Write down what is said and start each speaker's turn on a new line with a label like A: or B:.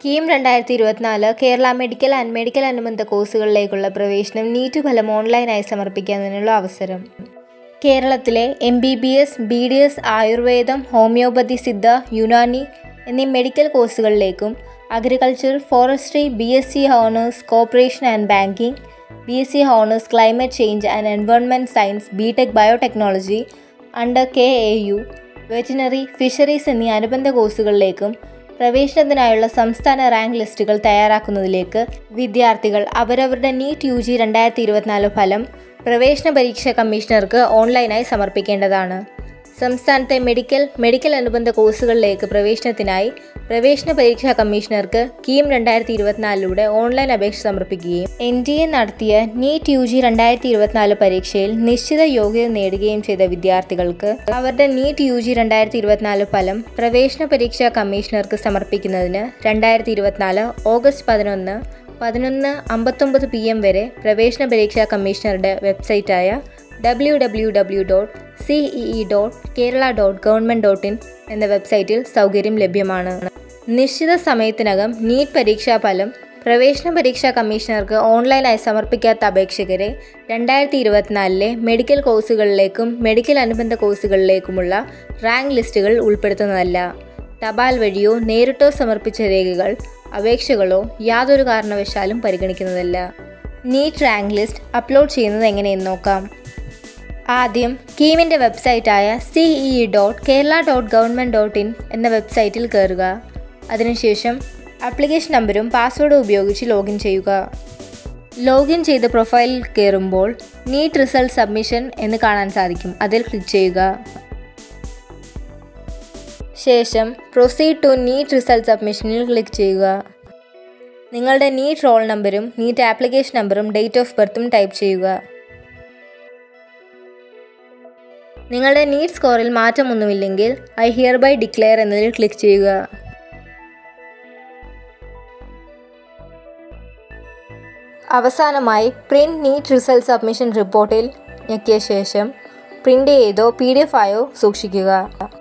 A: കീം രണ്ടായിരത്തി ഇരുപത്തിനാല് Kerala medical and medical അനുബന്ധ കോഴ്സുകളിലേക്കുള്ള പ്രവേശനം നീറ്റ് ഫലം ഓൺലൈനായി സമർപ്പിക്കുന്നതിനുള്ള അവസരം കേരളത്തിലെ M B B S B D S ആയുർവേദം ഹോമിയോപ്പതി സിദ്ധ യുനാനി എന്നീ മെഡിക്കൽ കോഴ്സുകളിലേക്കും agriculture forestry B S C honours cooperation and banking B S C honours climate change and environment science B tech biotechnology under K A U veterinary fisheries എന്നീ അനുബന്ധ കോഴ്സുകളിലേക്കും പ്രവേശനത്തിനായുള്ള സംസ്ഥാന rank ലിസ്റ്റുകൾ തയ്യാറാക്കുന്നതിലേക്ക് വിദ്യാർത്ഥികൾ അവരവരുടെ NEET U G രണ്ടായിരത്തി ഇരുപത്തിനാല് ഫലം പ്രവേശന പരീക്ഷാ കമ്മീഷണർക്ക് ഓൺലൈനായി സമർപ്പിക്കേണ്ടതാണ് സംസ്ഥാനത്തെ മെഡിക്കൽ മെഡിക്കൽ അനുബന്ധ കോഴ്സുകളിലേക്ക് പ്രവേശനത്തിനായി പ്രവേശന പരീക്ഷാ കമ്മീഷണർക്ക് കീം രണ്ടായിരത്തി ഇരുപത്തിനാലിലൂടെ ഓൺലൈൻ അപേക്ഷ സമർപ്പിക്കുകയും എൻ ഡി എ നടത്തിയ നീറ്റ് യു ജി രണ്ടായിരത്തി ഇരുപത്തിനാല് പരീക്ഷയിൽ നിശ്ചിത യോഗ്യത നേടുകയും ചെയ്ത വിദ്യാർത്ഥികൾക്ക് അവരുടെ നീറ്റ് യു ജി രണ്ടായിരത്തി ഇരുപത്തിനാല് ഫലം പ്രവേശന പരീക്ഷാ കമ്മീഷണർക്ക് സമർപ്പിക്കുന്നതിന് രണ്ടായിരത്തി ഇരുപത്തിനാല് ഓഗസ്റ്റ് പതിനൊന്ന് പതിനൊന്ന് അമ്പത്തൊമ്പത് പി എം വരെ പ്രവേശന പരീക്ഷാ കമ്മീഷണറുടെ വെബ്സൈറ്റായ W W W dot CEE dot Kerala dot government dot in എന്ന വെബ്സൈറ്റിൽ സൗകര്യം ലഭ്യമാണ് നിശ്ചിത സമയത്തിനകം നീറ്റ് പരീക്ഷാ ഫലം പ്രവേശന പരീക്ഷാ കമ്മീഷണർക്ക് ഓൺലൈനായി സമർപ്പിക്കാത്ത അപേക്ഷകരെ രണ്ടായിരത്തി ഇരുപത്തിനാലിലെ മെഡിക്കൽ കോഴ്സുകളിലേക്കും മെഡിക്കൽ അനുബന്ധ കോഴ്സുകളിലേക്കുമുള്ള റാങ്ക് ലിസ്റ്റുകൾ ഉൾപ്പെടുത്തുന്നതല്ല തപാൽ വഴിയോ നേരിട്ടോ സമർപ്പിച്ച രേഖകൾ അപേക്ഷകളോ യാതൊരു കാരണവശാലും പരിഗണിക്കുന്നതല്ല നീറ്റ് റാങ്ക് ലിസ്റ്റ് അപ്ലോഡ് ചെയ്യുന്നത് എങ്ങനെയെന്ന് നോക്കാം ആദ്യം കീമിൻ്റെ വെബ്സൈറ്റായ CEE dot Kerala dot government dot in എന്ന വെബ്സൈറ്റിൽ കയറുക അതിനുശേഷം ആപ്ലിക്കേഷൻ നമ്പറും പാസ്വേഡും ഉപയോഗിച്ച് ലോഗിൻ ചെയ്യുക ലോഗിൻ ചെയ്ത് പ്രൊഫൈലിൽ കയറുമ്പോൾ നീറ്റ് റിസൾട്ട് സബ്മിഷൻ എന്ന് കാണാൻ സാധിക്കും അതിൽ ക്ലിക്ക് ചെയ്യുക ശേഷം പ്രൊസീഡ് ടു നീറ്റ് റിസൾട്ട് സബ്മിഷനിൽ ക്ലിക്ക് ചെയ്യുക നിങ്ങളുടെ നീറ്റ് റോൾ നമ്പറും നീറ്റ് ആപ്ലിക്കേഷൻ നമ്പറും ഡേറ്റ് ഓഫ് ബർത്തും ടൈപ്പ് ചെയ്യുക നിങ്ങളുടെ നീറ്റ് സ്കോറിൽ മാറ്റമൊന്നുമില്ലെങ്കിൽ ഐ ഹിയർ ബൈ ഡിക്ലെയർ എന്നതിൽ ക്ലിക്ക് ചെയ്യുക അവസാനമായി പ്രിൻറ്റ് നീറ്റ് റിസൾട്ട് സബ്മിഷൻ റിപ്പോർട്ടിൽ ഞെക്കിയ ശേഷം പ്രിൻ്റ് ചെയ്തോ പി ഡി എഫ് ആയോ സൂക്ഷിക്കുക